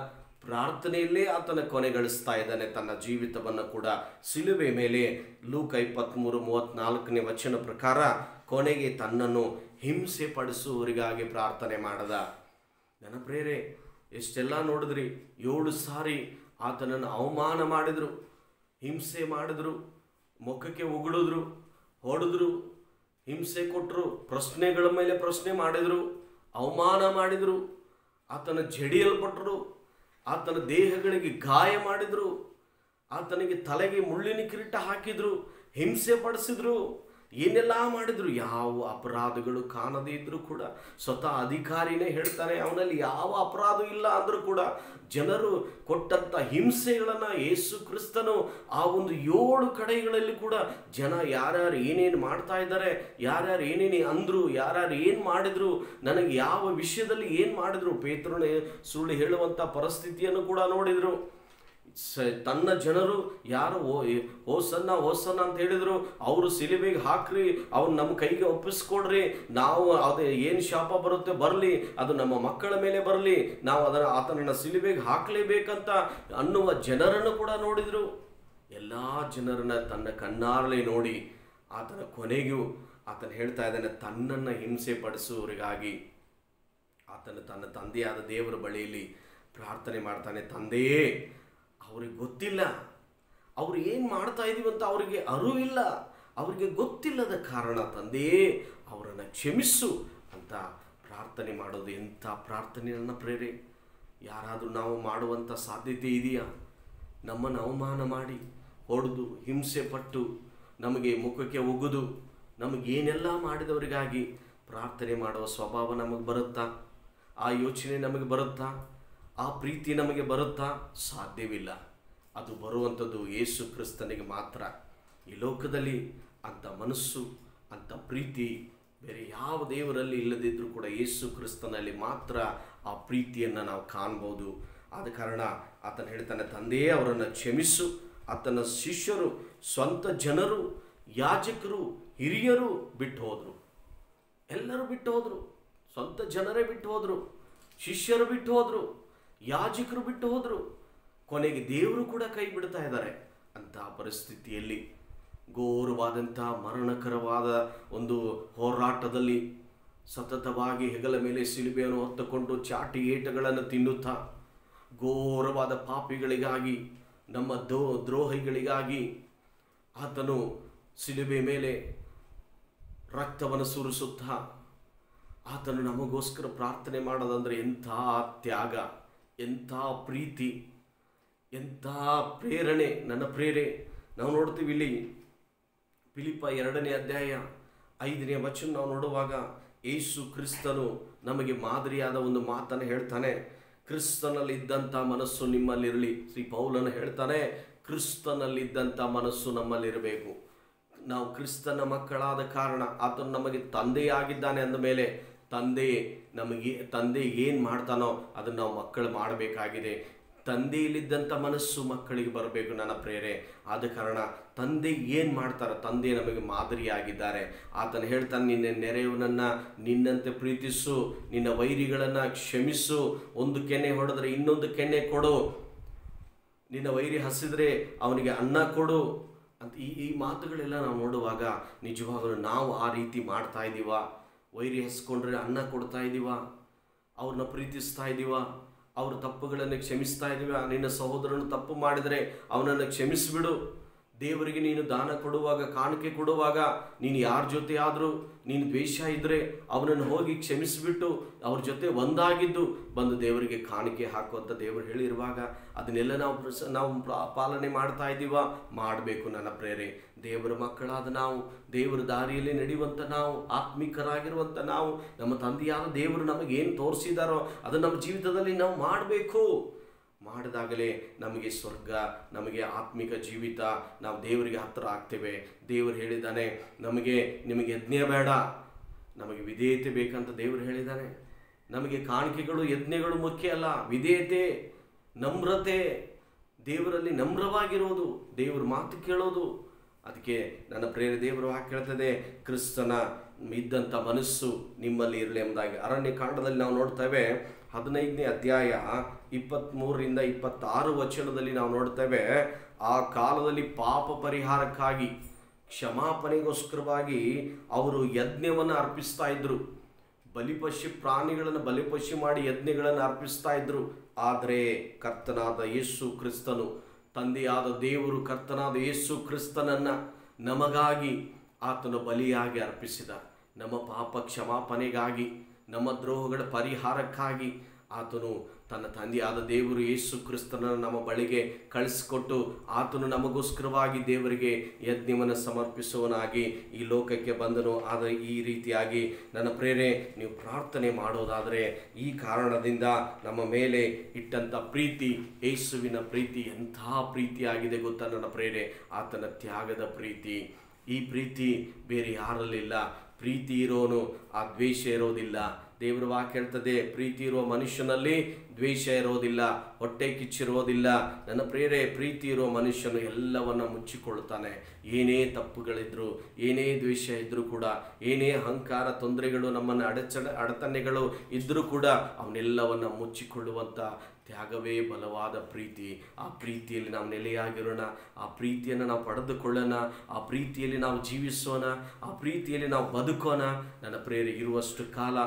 ಪ್ರಾರ್ಥನೆಯಲ್ಲೇ ಆತನ ಕೊನೆಗಳಿಸ್ತಾ ಇದ್ದಾನೆ ತನ್ನ ಜೀವಿತವನ್ನು ಕೂಡ ಸಿಲುಬೆ ಮೇಲೆ ಲೂಕ ಇಪ್ಪತ್ತ್ಮೂರು ಮೂವತ್ತ್ನಾಲ್ಕನೇ ವಚನ ಪ್ರಕಾರ ಕೊನೆಗೆ ತನ್ನನ್ನು ಹಿಂಸೆ ಪಡಿಸುವವರಿಗಾಗಿ ಪ್ರಾರ್ಥನೆ ಮಾಡದ ನನ್ನ ಪ್ರೇರೆ ಎಷ್ಟೆಲ್ಲ ನೋಡಿದ್ರಿ ಏಳು ಸಾರಿ ಆತನನ್ನು ಅವಮಾನ ಮಾಡಿದರು ಹಿಂಸೆ ಮಾಡಿದ್ರು ಮುಖಕ್ಕೆ ಉಗುಳಿದ್ರು ಹೊಡೆದ್ರು ಹಿಂಸೆ ಕೊಟ್ಟರು ಪ್ರಶ್ನೆಗಳ ಮೇಲೆ ಪ್ರಶ್ನೆ ಮಾಡಿದರು ಅವಮಾನ ಮಾಡಿದರು ಆತನ ಜಡಿಯಲ್ಪಟ್ಟರು ಆತನ ದೇಹಗಳಿಗೆ ಗಾಯ ಮಾಡಿದರು ಆತನಿಗೆ ತಲೆಗೆ ಮುಳ್ಳಿನ ಕಿರೀಟ ಹಾಕಿದ್ರು ಹಿಂಸೆ ಪಡಿಸಿದ್ರು ಏನೆಲ್ಲ ಮಾಡಿದ್ರು ಯಾವ ಅಪರಾಧಗಳು ಕಾಣದೇ ಇದ್ರೂ ಕೂಡ ಸ್ವತಃ ಅಧಿಕಾರಿನೇ ಹೇಳ್ತಾನೆ ಅವನಲ್ಲಿ ಯಾವ ಅಪರಾಧ ಇಲ್ಲ ಅಂದ್ರೂ ಕೂಡ ಜನರು ಕೊಟ್ಟಂತ ಹಿಂಸೆಗಳನ್ನು ಯೇಸು ಕ್ರಿಸ್ತನು ಆ ಒಂದು ಏಳು ಕಡೆಗಳಲ್ಲಿ ಕೂಡ ಜನ ಯಾರ್ಯಾರು ಏನೇನು ಮಾಡ್ತಾ ಇದ್ದಾರೆ ಯಾರ್ಯಾರು ಏನೇನು ಅಂದ್ರು ಯಾರ್ಯಾರು ಏನು ಮಾಡಿದ್ರು ನನಗೆ ಯಾವ ವಿಷಯದಲ್ಲಿ ಏನು ಮಾಡಿದ್ರು ಪೇತ್ರನ ಸುಳ್ಳು ಹೇಳುವಂಥ ಪರಿಸ್ಥಿತಿಯನ್ನು ಕೂಡ ನೋಡಿದ್ರು ಸ ತನ್ನ ಜನರು ಯಾರು ಓ ಹೋಸನ್ನ ಹೋಸನ್ನ ಅಂತ ಹೇಳಿದ್ರು ಅವರು ಸಿಲಿಬೆಗೆ ಹಾಕ್ರಿ ಅವ್ರು ನಮ್ಮ ಕೈಗೆ ಒಪ್ಪಿಸ್ಕೊಡ್ರಿ ನಾವು ಅದೇ ಏನು ಶಾಪ ಬರುತ್ತೆ ಬರಲಿ ಅದು ನಮ್ಮ ಮಕ್ಕಳ ಮೇಲೆ ಬರಲಿ ನಾವು ಅದರ ಆತನನ್ನು ಸಿಲಿಬೆಗೆ ಹಾಕಲೇಬೇಕಂತ ಅನ್ನುವ ಜನರನ್ನು ಕೂಡ ನೋಡಿದ್ರು ಎಲ್ಲ ಜನರನ್ನ ತನ್ನ ಕಣ್ಣಾರಲೆ ನೋಡಿ ಆತನ ಕೊನೆಗೂ ಆತನ ಹೇಳ್ತಾ ಇದ್ದಾನೆ ತನ್ನನ್ನು ಹಿಂಸೆ ಪಡಿಸುವವರಿಗಾಗಿ ಆತನು ತನ್ನ ತಂದೆಯಾದ ದೇವರ ಬಳಿಯಲ್ಲಿ ಪ್ರಾರ್ಥನೆ ಮಾಡ್ತಾನೆ ತಂದೆಯೇ ಅವ್ರಿಗೆ ಗೊತ್ತಿಲ್ಲ ಅವ್ರು ಏನು ಮಾಡ್ತಾ ಇದೀವಿ ಅಂತ ಅವರಿಗೆ ಅರಿವಿಲ್ಲ ಅವರಿಗೆ ಗೊತ್ತಿಲ್ಲದ ಕಾರಣ ತಂದೆಯೇ ಅವರನ್ನು ಕ್ಷಮಿಸು ಅಂತ ಪ್ರಾರ್ಥನೆ ಮಾಡೋದು ಎಂಥ ಪ್ರಾರ್ಥನೆ ನನ್ನ ಪ್ರೇರೆ ಯಾರಾದರೂ ನಾವು ಮಾಡುವಂಥ ಸಾಧ್ಯತೆ ಇದೆಯಾ ನಮ್ಮನ್ನು ಅವಮಾನ ಮಾಡಿ ಹೊಡೆದು ಹಿಂಸೆ ಪಟ್ಟು ನಮಗೆ ಮುಖಕ್ಕೆ ಒಗ್ಗುದು ನಮಗೇನೆಲ್ಲ ಮಾಡಿದವರಿಗಾಗಿ ಪ್ರಾರ್ಥನೆ ಮಾಡುವ ಸ್ವಭಾವ ನಮಗೆ ಬರುತ್ತಾ ಆ ಯೋಚನೆ ನಮಗೆ ಬರುತ್ತಾ ಆ ಪ್ರೀತಿ ನಮಗೆ ಬರುತ್ತಾ ಸಾಧ್ಯವಿಲ್ಲ ಅದು ಬರುವಂಥದ್ದು ಯೇಸು ಕ್ರಿಸ್ತನಿಗೆ ಮಾತ್ರ ಈ ಲೋಕದಲ್ಲಿ ಅಂಥ ಮನಸ್ಸು ಅಂಥ ಪ್ರೀತಿ ಬೇರೆ ಯಾವ ದೇವರಲ್ಲಿ ಇಲ್ಲದಿದ್ದರೂ ಕೂಡ ಯೇಸು ಕ್ರಿಸ್ತನಲ್ಲಿ ಮಾತ್ರ ಆ ಪ್ರೀತಿಯನ್ನು ನಾವು ಕಾಣ್ಬೋದು ಆದ ಕಾರಣ ಆತನು ಹೇಳ್ತಾನೆ ತಂದೆಯೇ ಅವರನ್ನು ಕ್ಷಮಿಸು ಆತನ ಶಿಷ್ಯರು ಸ್ವಂತ ಜನರು ಯಾಜಕರು ಹಿರಿಯರು ಬಿಟ್ಟು ಹೋದರು ಎಲ್ಲರೂ ಬಿಟ್ಟು ಹೋದರು ಸ್ವಂತ ಜನರೇ ಬಿಟ್ಟು ಹೋದರು ಶಿಷ್ಯರು ಬಿಟ್ಟು ಹೋದರು ಯಾಜಕರು ಬಿಟ್ಟು ಹೋದರು ಕೊನೆಗೆ ದೇವರು ಕೂಡ ಕೈ ಬಿಡ್ತಾ ಇದ್ದಾರೆ ಅಂತಹ ಪರಿಸ್ಥಿತಿಯಲ್ಲಿ ಘೋರವಾದಂಥ ಮರಣಕರವಾದ ಒಂದು ಹೋರಾಟದಲ್ಲಿ ಸತತವಾಗಿ ಹೆಗಲ ಮೇಲೆ ಸಿಲುಬೆಯನ್ನು ಹೊತ್ತುಕೊಂಡು ಚಾಟಿ ಏಟಗಳನ್ನು ತಿನ್ನುತ್ತಾ ಘೋರವಾದ ಪಾಪಿಗಳಿಗಾಗಿ ನಮ್ಮ ದೋ ದ್ರೋಹಿಗಳಿಗಾಗಿ ಆತನು ಸಿಲುಬೆ ಮೇಲೆ ರಕ್ತವನ್ನು ಸುರಿಸುತ್ತಾ ಆತನು ನಮಗೋಸ್ಕರ ಪ್ರಾರ್ಥನೆ ಮಾಡೋದಂದ್ರೆ ಎಂಥ ತ್ಯಾಗ ಎಂಥ ಪ್ರೀತಿ ಎಂಥ ಪ್ರೇರಣೆ ನನ್ನ ಪ್ರೇರೆ ನಾವು ನೋಡ್ತೀವಿ ಇಲ್ಲಿ ಫಿಲಿಪ ಎರಡನೇ ಅಧ್ಯಾಯ ಐದನೇ ವಚನ ನಾವು ನೋಡುವಾಗ ಯೇಸು ಕ್ರಿಸ್ತನು ನಮಗೆ ಮಾದರಿಯಾದ ಒಂದು ಮಾತನ್ನು ಹೇಳ್ತಾನೆ ಕ್ರಿಸ್ತನಲ್ಲಿದ್ದಂಥ ಮನಸ್ಸು ನಿಮ್ಮಲ್ಲಿರಲಿ ಶ್ರೀ ಪೌಲನು ಹೇಳ್ತಾನೆ ಕ್ರಿಸ್ತನಲ್ಲಿದ್ದಂಥ ಮನಸ್ಸು ನಮ್ಮಲ್ಲಿರಬೇಕು ನಾವು ಕ್ರಿಸ್ತನ ಮಕ್ಕಳಾದ ಕಾರಣ ಆತನು ನಮಗೆ ತಂದೆಯಾಗಿದ್ದಾನೆ ಅಂದ ಮೇಲೆ ತಂದೆ ನಮಗೆ ತಂದೆ ಏನು ಮಾಡ್ತಾನೋ ಅದನ್ನು ನಾವು ಮಕ್ಕಳು ಮಾಡಬೇಕಾಗಿದೆ ತಂದೆಯಲ್ಲಿದ್ದಂಥ ಮನಸ್ಸು ಮಕ್ಕಳಿಗೆ ಬರಬೇಕು ನನ್ನ ಪ್ರೇರೆ ಆದ ಕಾರಣ ತಂದೆ ಏನು ಮಾಡ್ತಾರೋ ತಂದೆ ನಮಗೆ ಮಾದರಿಯಾಗಿದ್ದಾರೆ ಆತನು ಹೇಳ್ತಾನೆ ನಿನ್ನ ನೆರೆಯವನನ್ನು ನಿನ್ನಂತೆ ಪ್ರೀತಿಸು ನಿನ್ನ ವೈರಿಗಳನ್ನು ಕ್ಷಮಿಸು ಒಂದು ಕೆನ್ನೆ ಹೊಡೆದ್ರೆ ಇನ್ನೊಂದು ಕೆನ್ನೆ ಕೊಡು ನಿನ್ನ ವೈರಿ ಹಸಿದ್ರೆ ಅವನಿಗೆ ಅನ್ನ ಕೊಡು ಅಂತ ಈ ಈ ಮಾತುಗಳೆಲ್ಲ ನಾವು ನೋಡುವಾಗ ನಿಜವಾಗಲೂ ನಾವು ಆ ರೀತಿ ಮಾಡ್ತಾ ಇದ್ದೀವ ವೈರಿ ಹಸ್ಕೊಂಡ್ರೆ ಅನ್ನ ಕೊಡ್ತಾ ಇದ್ದೀವ ಅವ್ರನ್ನ ಪ್ರೀತಿಸ್ತಾ ಇದ್ದೀವ ಅವ್ರ ತಪ್ಪುಗಳನ್ನು ಕ್ಷಮಿಸ್ತಾ ಇದ್ದೀವ ನಿನ್ನ ಸಹೋದರನು ತಪ್ಪು ಮಾಡಿದರೆ ಅವನನ್ನು ಕ್ಷಮಿಸಿಬಿಡು ದೇವರಿಗೆ ನೀನು ದಾನ ಕೊಡುವಾಗ ಕಾಣಿಕೆ ಕೊಡುವಾಗ ನೀನು ಯಾರ ಜೊತೆ ಆದರೂ ನೀನು ದ್ವೇಷ ಇದ್ದರೆ ಅವನನ್ನು ಹೋಗಿ ಕ್ಷಮಿಸಿಬಿಟ್ಟು ಅವ್ರ ಜೊತೆ ಒಂದಾಗಿದ್ದು ಬಂದು ದೇವರಿಗೆ ಕಾಣಿಕೆ ಹಾಕುವಂತ ದೇವರು ಹೇಳಿರುವಾಗ ಅದನ್ನೆಲ್ಲ ನಾವು ಪ್ರಸ- ನಾವು ಪ್ರ- ಪಾಲನೆ ಮಾಡ್ತಾ ಇದ್ದೀವ ಮಾಡಬೇಕು ನನ್ನ ಪ್ರೇರೆ ದೇವರ ಮಕ್ಕಳಾದ ನಾವು ದೇವರ ದಾರಿಯಲ್ಲಿ ನಡೆಯುವಂಥ ನಾವು ಆತ್ಮಿಕರಾಗಿರುವಂಥ ನಾವು ನಮ್ಮ ತಂದೆಯಾದ ದೇವರು ನಮಗೆ ಏನು ತೋರಿಸಿದಾರೋ ಅದನ್ನು ನಮ್ಮ ಜೀವಿತದಲ್ಲಿ ನಾವು ಮಾಡಬೇಕು ಮಾಡಿದಾಗಲೇ ನಮಗೆ ಸ್ವರ್ಗ ನಮಗೆ ಆತ್ಮಿಕ ಜೀವಿತ ನಾವು ದೇವರಿಗೆ ಹತ್ತಿರ ಆಗ್ತೇವೆ ದೇವರು ಹೇಳಿದ್ದಾನೆ ನಮಗೆ ನಿಮಗೆ ಯಜ್ಞ ಬೇಡ ನಮಗೆ ವಿಧೇಯತೆ ಬೇಕಂತ ದೇವರು ಹೇಳಿದ್ದಾನೆ ನಮಗೆ ಕಾಣಿಕೆಗಳು ಯಜ್ಞಗಳು ಮುಖ್ಯ ಅಲ್ಲ ವಿಧೇಯತೆ ನಮ್ರತೆ ದೇವರಲ್ಲಿ ನಮ್ರವಾಗಿರೋದು ದೇವರ ಮಾತು ಕೇಳೋದು ಅದಕ್ಕೆ ನನ್ನ ಪ್ರೇರೆ ದೇವರು ಹಾಕಿ ಹೇಳ್ತದೆ ಕ್ರಿಸ್ತನ ಇದ್ದಂಥ ಮನಸ್ಸು ನಿಮ್ಮಲ್ಲಿ ಇರಲಿ ಎಂಬುದಾಗಿ ಅರಣ್ಯ ಕಾಂಡದಲ್ಲಿ ನಾವು ನೋಡ್ತೇವೆ ಹದಿನೈದನೇ ಅಧ್ಯಾಯ ಇಪ್ಪತ್ತ್ಮೂರರಿಂದ ಇಪ್ಪತ್ತಾರು ವಚನದಲ್ಲಿ ನಾವು ನೋಡ್ತೇವೆ ಆ ಕಾಲದಲ್ಲಿ ಪಾಪ ಪರಿಹಾರಕ್ಕಾಗಿ ಕ್ಷಮಾಪಣೆಗೋಸ್ಕರವಾಗಿ ಅವರು ಯಜ್ಞವನ್ನು ಅರ್ಪಿಸ್ತಾ ಇದ್ರು ಬಲಿಪಶು ಪ್ರಾಣಿಗಳನ್ನು ಬಲಿಪಶು ಮಾಡಿ ಯಜ್ಞಗಳನ್ನು ಅರ್ಪಿಸ್ತಾ ಇದ್ರು ಆದರೆ ಕರ್ತನಾದ ಯೇಸು ಕ್ರಿಸ್ತನು ತಂದೆಯಾದ ದೇವರು ಕರ್ತನಾದ ಯೇಸು ಕ್ರಿಸ್ತನನ್ನ ನಮಗಾಗಿ ಆತನು ಬಲಿಯಾಗಿ ಅರ್ಪಿಸಿದ ನಮ್ಮ ಪಾಪ ಕ್ಷಮಾಪಣೆಗಾಗಿ ನಮ್ಮ ದ್ರೋಹಗಳ ಪರಿಹಾರಕ್ಕಾಗಿ ಆತನು ತನ್ನ ತಂದೆಯಾದ ದೇವರು ಯೇಸು ಕ್ರಿಸ್ತನನ್ನು ನಮ್ಮ ಬಳಿಗೆ ಕಳಿಸಿಕೊಟ್ಟು ಆತನು ನಮಗೋಸ್ಕರವಾಗಿ ದೇವರಿಗೆ ಯಜ್ಞವನ್ನು ಸಮರ್ಪಿಸುವನಾಗಿ ಈ ಲೋಕಕ್ಕೆ ಬಂದನು ಆದರೆ ಈ ರೀತಿಯಾಗಿ ನನ್ನ ಪ್ರೇರೆ ನೀವು ಪ್ರಾರ್ಥನೆ ಮಾಡೋದಾದರೆ ಈ ಕಾರಣದಿಂದ ನಮ್ಮ ಮೇಲೆ ಇಟ್ಟಂಥ ಪ್ರೀತಿ ಯೇಸುವಿನ ಪ್ರೀತಿ ಎಂಥ ಪ್ರೀತಿಯಾಗಿದೆ ಗೊತ್ತಾ ನನ್ನ ಪ್ರೇರೆ ಆತನ ತ್ಯಾಗದ ಪ್ರೀತಿ ಈ ಪ್ರೀತಿ ಬೇರೆ ಯಾರಲ್ಲಿಲ್ಲ ಪ್ರೀತಿ ಇರೋನು ಆ ದ್ವೇಷ ಇರೋದಿಲ್ಲ ದೇವರ ವಾಕ್ಯ ಹೇಳ್ತದೆ ಪ್ರೀತಿ ಇರುವ ಮನುಷ್ಯನಲ್ಲಿ ದ್ವೇಷ ಇರೋದಿಲ್ಲ ಹೊಟ್ಟೆ ಕಿಚ್ಚಿರೋದಿಲ್ಲ ನನ್ನ ಪ್ರೇರೆ ಪ್ರೀತಿ ಇರುವ ಮನುಷ್ಯನು ಎಲ್ಲವನ್ನ ಮುಚ್ಚಿಕೊಳ್ಳುತ್ತಾನೆ ಏನೇ ತಪ್ಪುಗಳಿದ್ರು ಏನೇ ದ್ವೇಷ ಇದ್ರೂ ಕೂಡ ಏನೇ ಅಹಂಕಾರ ತೊಂದರೆಗಳು ನಮ್ಮನ್ನು ಅಡಚಣೆ ಅಡತನೆಗಳು ಇದ್ರೂ ಕೂಡ ಅವನ್ನೆಲ್ಲವನ್ನ ಮುಚ್ಚಿಕೊಳ್ಳುವಂಥ ತ್ಯಾಗವೇ ಬಲವಾದ ಪ್ರೀತಿ ಆ ಪ್ರೀತಿಯಲ್ಲಿ ನಾವು ನೆಲೆಯಾಗಿರೋಣ ಆ ಪ್ರೀತಿಯನ್ನು ನಾವು ಪಡೆದುಕೊಳ್ಳೋಣ ಆ ಪ್ರೀತಿಯಲ್ಲಿ ನಾವು ಜೀವಿಸೋಣ ಆ ಪ್ರೀತಿಯಲ್ಲಿ ನಾವು ಬದುಕೋಣ ನನ್ನ ಪ್ರೇರೆ ಇರುವಷ್ಟು ಕಾಲ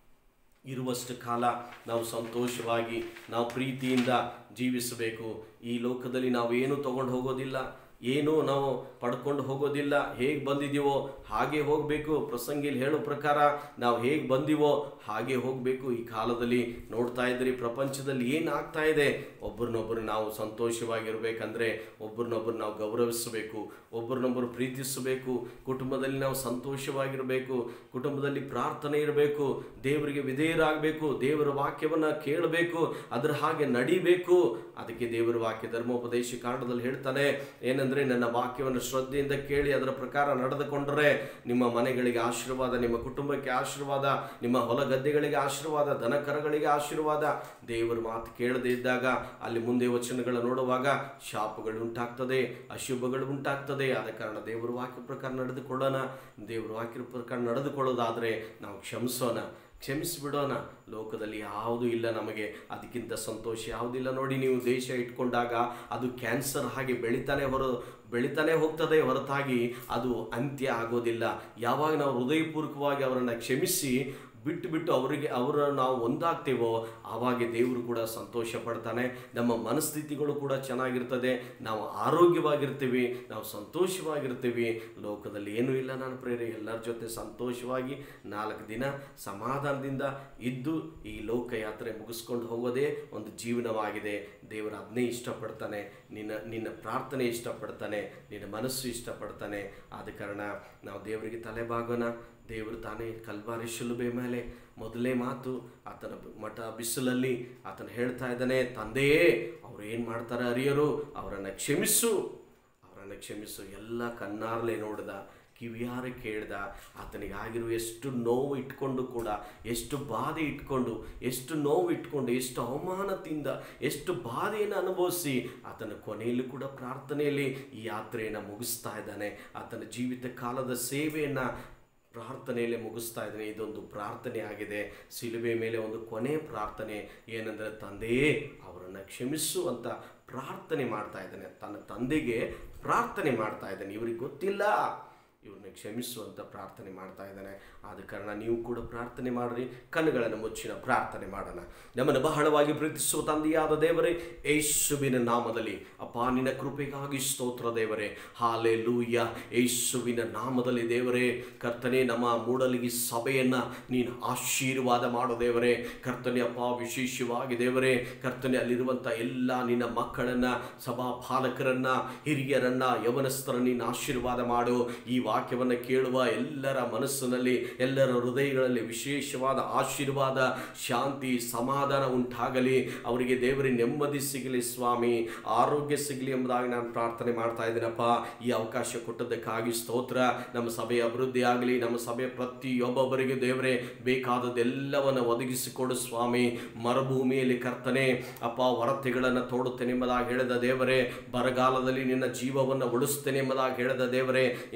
ಇರುವಷ್ಟು ಕಾಲ ನಾವು ಸಂತೋಷವಾಗಿ ನಾವು ಪ್ರೀತಿಯಿಂದ ಜೀವಿಸಬೇಕು ಈ ಲೋಕದಲ್ಲಿ ನಾವು ಏನು ತಗೊಂಡು ಹೋಗೋದಿಲ್ಲ ಏನು ನಾವು ಪಡ್ಕೊಂಡು ಹೋಗೋದಿಲ್ಲ ಹೇಗೆ ಬಂದಿದ್ದೀವೋ ಹಾಗೆ ಹೋಗಬೇಕು ಪ್ರಸಂಗಿಲಿ ಹೇಳೋ ಪ್ರಕಾರ ನಾವು ಹೇಗೆ ಬಂದಿವೋ ಹಾಗೆ ಹೋಗಬೇಕು ಈ ಕಾಲದಲ್ಲಿ ನೋಡ್ತಾ ಇದ್ರಿ ಪ್ರಪಂಚದಲ್ಲಿ ಏನು ಆಗ್ತಾ ಇದೆ ಒಬ್ಬರನ್ನೊಬ್ಬರು ನಾವು ಸಂತೋಷವಾಗಿರ್ಬೇಕಂದ್ರೆ ಒಬ್ಬರನ್ನೊಬ್ಬರು ನಾವು ಗೌರವಿಸಬೇಕು ಒಬ್ಬರನ್ನೊಬ್ಬರು ಪ್ರೀತಿಸಬೇಕು ಕುಟುಂಬದಲ್ಲಿ ನಾವು ಸಂತೋಷವಾಗಿರಬೇಕು ಕುಟುಂಬದಲ್ಲಿ ಪ್ರಾರ್ಥನೆ ಇರಬೇಕು ದೇವರಿಗೆ ವಿಧೇಯರಾಗಬೇಕು ದೇವರ ವಾಕ್ಯವನ್ನು ಕೇಳಬೇಕು ಅದರ ಹಾಗೆ ನಡಿಬೇಕು ಅದಕ್ಕೆ ದೇವರ ವಾಕ್ಯ ಧರ್ಮೋಪದೇಶ ಕಾಂಡದಲ್ಲಿ ಹೇಳ್ತಾನೆ ಏನಂದ್ರೆ ನನ್ನ ವಾಕ್ಯವನ್ನು ಶ್ರದ್ಧೆಯಿಂದ ಕೇಳಿ ಅದರ ಪ್ರಕಾರ ನಡೆದುಕೊಂಡರೆ ನಿಮ್ಮ ಮನೆಗಳಿಗೆ ಆಶೀರ್ವಾದ ನಿಮ್ಮ ಕುಟುಂಬಕ್ಕೆ ಆಶೀರ್ವಾದ ನಿಮ್ಮ ಹೊಲ ಗದ್ದೆಗಳಿಗೆ ಆಶೀರ್ವಾದ ದನಕರಗಳಿಗೆ ಆಶೀರ್ವಾದ ದೇವರ ಮಾತು ಕೇಳದೇ ಇದ್ದಾಗ ಅಲ್ಲಿ ಮುಂದೆ ವಚನಗಳ ನೋಡುವಾಗ ಶಾಪಗಳು ಉಂಟಾಗ್ತದೆ ಅಶುಭಗಳು ಉಂಟಾಗ್ತದೆ ಆದ ಕಾರಣ ದೇವರ ವಾಕ್ಯ ಪ್ರಕಾರ ನಡೆದುಕೊಳ್ಳೋಣ ದೇವರ ವಾಕ್ಯ ಪ್ರಕಾರ ನಡೆದುಕೊಳ್ಳೋದಾದರೆ ನಾವು ಕ್ಷಮಿಸೋಣ ಕ್ಷಮಿಸಿಬಿಡೋಣ ಲೋಕದಲ್ಲಿ ಯಾವುದೂ ಇಲ್ಲ ನಮಗೆ ಅದಕ್ಕಿಂತ ಸಂತೋಷ ಯಾವುದಿಲ್ಲ ನೋಡಿ ನೀವು ದೇಶ ಇಟ್ಕೊಂಡಾಗ ಅದು ಕ್ಯಾನ್ಸರ್ ಹಾಗೆ ಬೆಳಿತಾನೆ ಹೊರ ಬೆಳಿತಾನೆ ಹೋಗ್ತದೆ ಹೊರತಾಗಿ ಅದು ಅಂತ್ಯ ಆಗೋದಿಲ್ಲ ಯಾವಾಗ ನಾವು ಹೃದಯಪೂರ್ವಕವಾಗಿ ಅವರನ್ನು ಕ್ಷಮಿಸಿ ಬಿಟ್ಟು ಬಿಟ್ಟು ಅವರಿಗೆ ಅವರ ನಾವು ಒಂದಾಗ್ತೇವೋ ಆವಾಗ ದೇವರು ಕೂಡ ಸಂತೋಷ ಪಡ್ತಾನೆ ನಮ್ಮ ಮನಸ್ಥಿತಿಗಳು ಕೂಡ ಚೆನ್ನಾಗಿರ್ತದೆ ನಾವು ಆರೋಗ್ಯವಾಗಿರ್ತೀವಿ ನಾವು ಸಂತೋಷವಾಗಿರ್ತೀವಿ ಲೋಕದಲ್ಲಿ ಏನೂ ಇಲ್ಲ ನಾನು ಪ್ರೇರೆ ಎಲ್ಲರ ಜೊತೆ ಸಂತೋಷವಾಗಿ ನಾಲ್ಕು ದಿನ ಸಮಾಧಾನದಿಂದ ಇದ್ದು ಈ ಲೋಕಯಾತ್ರೆ ಮುಗಿಸ್ಕೊಂಡು ಹೋಗೋದೇ ಒಂದು ಜೀವನವಾಗಿದೆ ದೇವರು ಅದನ್ನೇ ಇಷ್ಟಪಡ್ತಾನೆ ನಿನ್ನ ನಿನ್ನ ಪ್ರಾರ್ಥನೆ ಇಷ್ಟಪಡ್ತಾನೆ ನಿನ್ನ ಮನಸ್ಸು ಇಷ್ಟಪಡ್ತಾನೆ ಆದ ಕಾರಣ ನಾವು ದೇವರಿಗೆ ತಲೆಬಾಗೋಣ ದೇವರು ತಾನೇ ಕಲ್ವಾರಿ ಶಿಲುಬೆ ಮೇಲೆ ಮೊದಲೇ ಮಾತು ಆತನ ಮಠ ಬಿಸಿಲಲ್ಲಿ ಆತನ ಹೇಳ್ತಾ ಇದ್ದಾನೆ ತಂದೆಯೇ ಅವ್ರು ಏನು ಮಾಡ್ತಾರೆ ಅರಿಯರು ಅವರನ್ನು ಕ್ಷಮಿಸು ಅವರನ್ನು ಕ್ಷಮಿಸು ಎಲ್ಲ ಕಣ್ಣಾರ್ಲೆ ನೋಡ್ದ ಕಿವಿಯಾರ ಕೇಳ್ದ ಆತನಿಗೆ ಆಗಿರುವ ಎಷ್ಟು ನೋವು ಇಟ್ಕೊಂಡು ಕೂಡ ಎಷ್ಟು ಬಾಧೆ ಇಟ್ಕೊಂಡು ಎಷ್ಟು ನೋವು ಇಟ್ಕೊಂಡು ಎಷ್ಟು ಅವಮಾನದಿಂದ ಎಷ್ಟು ಬಾಧೆಯನ್ನು ಅನುಭವಿಸಿ ಆತನ ಕೊನೆಯಲ್ಲೂ ಕೂಡ ಪ್ರಾರ್ಥನೆಯಲ್ಲಿ ಈ ಯಾತ್ರೆಯನ್ನು ಮುಗಿಸ್ತಾ ಇದ್ದಾನೆ ಆತನ ಜೀವಿತ ಕಾಲದ ಸೇವೆಯನ್ನು ಪ್ರಾರ್ಥನೆಯಲ್ಲೇ ಮುಗಿಸ್ತಾ ಇದ್ದಾನೆ ಇದೊಂದು ಪ್ರಾರ್ಥನೆ ಆಗಿದೆ ಸಿಲುಬೆ ಮೇಲೆ ಒಂದು ಕೊನೆ ಪ್ರಾರ್ಥನೆ ಏನಂದರೆ ತಂದೆಯೇ ಅವರನ್ನು ಕ್ಷಮಿಸು ಅಂತ ಪ್ರಾರ್ಥನೆ ಮಾಡ್ತಾ ಇದ್ದಾನೆ ತನ್ನ ತಂದೆಗೆ ಪ್ರಾರ್ಥನೆ ಮಾಡ್ತಾ ಇದ್ದಾನೆ ಇವ್ರಿಗೆ ಗೊತ್ತಿಲ್ಲ ಇವ್ರನ್ನ ಕ್ಷಮಿಸು ಅಂತ ಪ್ರಾರ್ಥನೆ ಮಾಡ್ತಾ ಇದ್ದಾನೆ ಆದ ಕಾರಣ ನೀವು ಕೂಡ ಪ್ರಾರ್ಥನೆ ಮಾಡ್ರಿ ಕಣ್ಣುಗಳನ್ನು ಮುಚ್ಚಿನ ಪ್ರಾರ್ಥನೆ ಮಾಡೋಣ ನಮ್ಮನ್ನು ಬಹಳವಾಗಿ ಪ್ರೀತಿಸುವ ತಂದೆಯಾದ ದೇವರೇ ಯೇಸುವಿನ ನಾಮದಲ್ಲಿ ಅಪ್ಪ ನಿನ್ನ ಕೃಪೆಗಾಗಿ ಸ್ತೋತ್ರ ದೇವರೇ ಹಾಲೆ ಲೂಯ್ಯ ಯೇಸುವಿನ ನಾಮದಲ್ಲಿ ದೇವರೇ ಕರ್ತನೆ ನಮ್ಮ ಮೂಡಲಿಗೆ ಸಭೆಯನ್ನ ನೀನು ಆಶೀರ್ವಾದ ಮಾಡೋ ದೇವರೇ ಕರ್ತನೆ ಅಪ್ಪ ವಿಶೇಷವಾಗಿ ದೇವರೇ ಕರ್ತನೆ ಅಲ್ಲಿರುವಂಥ ಎಲ್ಲ ನಿನ್ನ ಮಕ್ಕಳನ್ನ ಸಭಾ ಪಾಲಕರನ್ನ ಹಿರಿಯರನ್ನ ಯವನಸ್ಥರನ್ನ ನೀನು ಆಶೀರ್ವಾದ ಮಾಡು ಈ ವಾಕ್ಯವನ್ನು ಕೇಳುವ ಎಲ್ಲರ ಮನಸ್ಸಿನಲ್ಲಿ ಎಲ್ಲರ ಹೃದಯಗಳಲ್ಲಿ ವಿಶೇಷವಾದ ಆಶೀರ್ವಾದ ಶಾಂತಿ ಸಮಾಧಾನ ಉಂಟಾಗಲಿ ಅವರಿಗೆ ದೇವರಿಗೆ ನೆಮ್ಮದಿ ಸಿಗಲಿ ಸ್ವಾಮಿ ಆರೋಗ್ಯ ಸಿಗಲಿ ಎಂಬುದಾಗಿ ನಾನು ಪ್ರಾರ್ಥನೆ ಮಾಡ್ತಾ ಇದ್ದೀನಪ್ಪ ಈ ಅವಕಾಶ ಕೊಟ್ಟದ್ದಕ್ಕಾಗಿ ಸ್ತೋತ್ರ ನಮ್ಮ ಸಭೆಯ ಅಭಿವೃದ್ಧಿ ಆಗಲಿ ನಮ್ಮ ಸಭೆಯ ಪ್ರತಿಯೊಬ್ಬೊಬ್ಬರಿಗೆ ದೇವರೇ ಬೇಕಾದದೆಲ್ಲವನ್ನು ಒದಗಿಸಿಕೊಡು ಸ್ವಾಮಿ ಮರುಭೂಮಿಯಲ್ಲಿ ಕರ್ತನೆ ಅಪ್ಪ ಹೊರತೆಗಳನ್ನು ತೋಡುತ್ತೇನೆ ಎಂಬುದಾಗಿ ಹೇಳಿದ ದೇವರೇ ಬರಗಾಲದಲ್ಲಿ ನಿನ್ನ ಜೀವವನ್ನು ಉಳಿಸ್ತೇನೆ ಎಂಬುದಾಗಿ ಹೇಳಿದ ದೇವರೇ ಇಂಥ ಬರ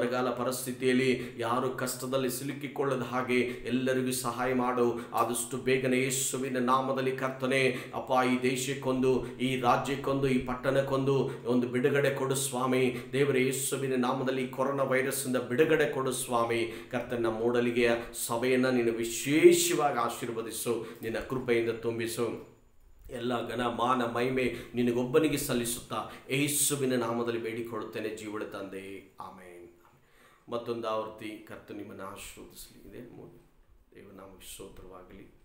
ಬರಗಾಲ ಪರಿಸ್ಥಿತಿಯಲ್ಲಿ ಯಾರು ಕಷ್ಟದಲ್ಲಿ ಸಿಲುಕಿಕೊಳ್ಳದ ಹಾಗೆ ಎಲ್ಲರಿಗೂ ಸಹಾಯ ಮಾಡು ಆದಷ್ಟು ಬೇಗನೆ ಯೇಸುವಿನ ನಾಮದಲ್ಲಿ ಕರ್ತನೆ ಅಪ್ಪ ಈ ದೇಶಕ್ಕೊಂದು ಈ ರಾಜ್ಯಕ್ಕೊಂದು ಈ ಪಟ್ಟಣಕ್ಕೊಂದು ಒಂದು ಬಿಡುಗಡೆ ಕೊಡು ಸ್ವಾಮಿ ದೇವರ ಯೇಸುವಿನ ನಾಮದಲ್ಲಿ ಕೊರೋನಾ ವೈರಸ್ಸಿಂದ ಬಿಡುಗಡೆ ಕೊಡು ಸ್ವಾಮಿ ಕರ್ತನ ಮೂಡಲಿಗೆ ಸಭೆಯನ್ನು ನೀನು ವಿಶೇಷವಾಗಿ ಆಶೀರ್ವದಿಸು ನಿನ್ನ ಕೃಪೆಯಿಂದ ತುಂಬಿಸು ಎಲ್ಲ ಘನ ಮಾನ ಮಹಿಮೆ ನಿನಗೊಬ್ಬನಿಗೆ ಸಲ್ಲಿಸುತ್ತಾ ಯೇಸುವಿನ ನಾಮದಲ್ಲಿ ಬೇಡಿಕೊಳ್ಳುತ್ತೇನೆ ಜೀವಳ ತಂದೆ ಆಮೇನ್ ಮತ್ತೊಂದು ಆವೃತ್ತಿ ಕರ್ತ ನಿಮ್ಮನ್ನು ಆಶೀರ್ವದಿಸಲಿ ಇದೆ ದೇವನಾಮಕ್ಕೆ ಸ್ತೋತ್ರವಾಗಲಿ